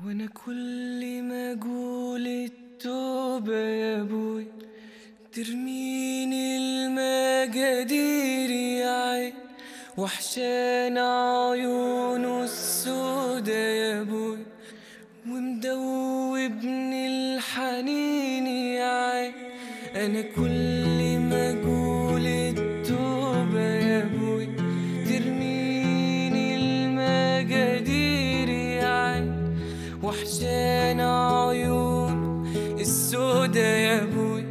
وانا كل ما اقول التوبة يا ابوي ترميني المقادير يا عين وحشان عيونه السودا يا ابوي ومدوبني الحنين يا عين انا كل ما اقول التوبة يا ابوي ترميني المقادير يا عين وحشان عيون السودا يا ابوي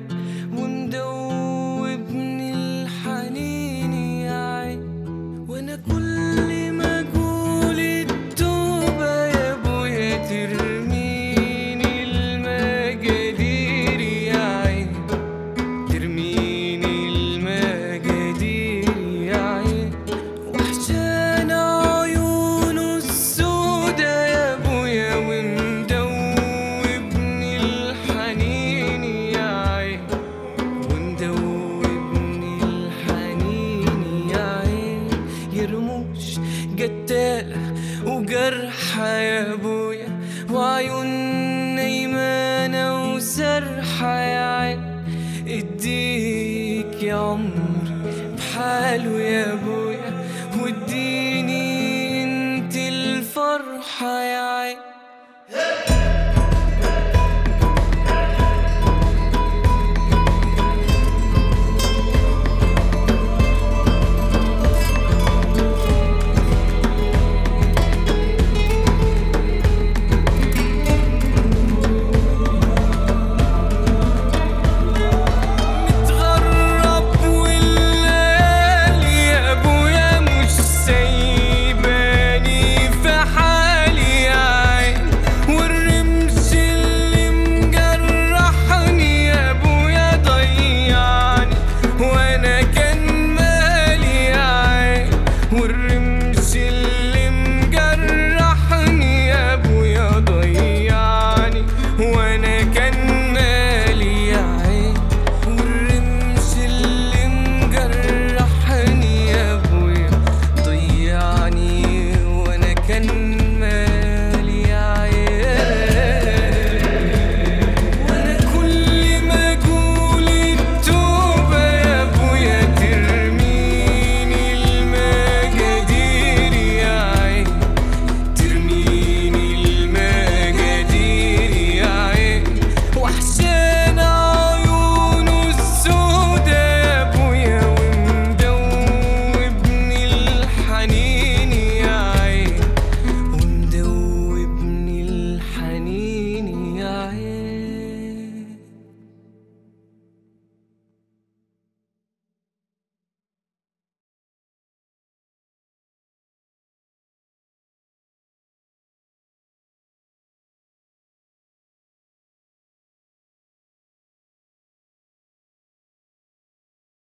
ومدوبني الحنين يا عين وانا كل ما اقول التوبة يا ابويا ترميني المقادير يا عين ترميني المقادير يا عين وحشان عيونه السودا يا ابويا ومدوبني الحنين يا عين ومدوبني الحنين يا عين يرموش قتالة وجرحة يا ابويا وعيون نيمانة وسرحة يا عين اديك يا عمري بحاله يا ابويا واديني انت الفرحة يا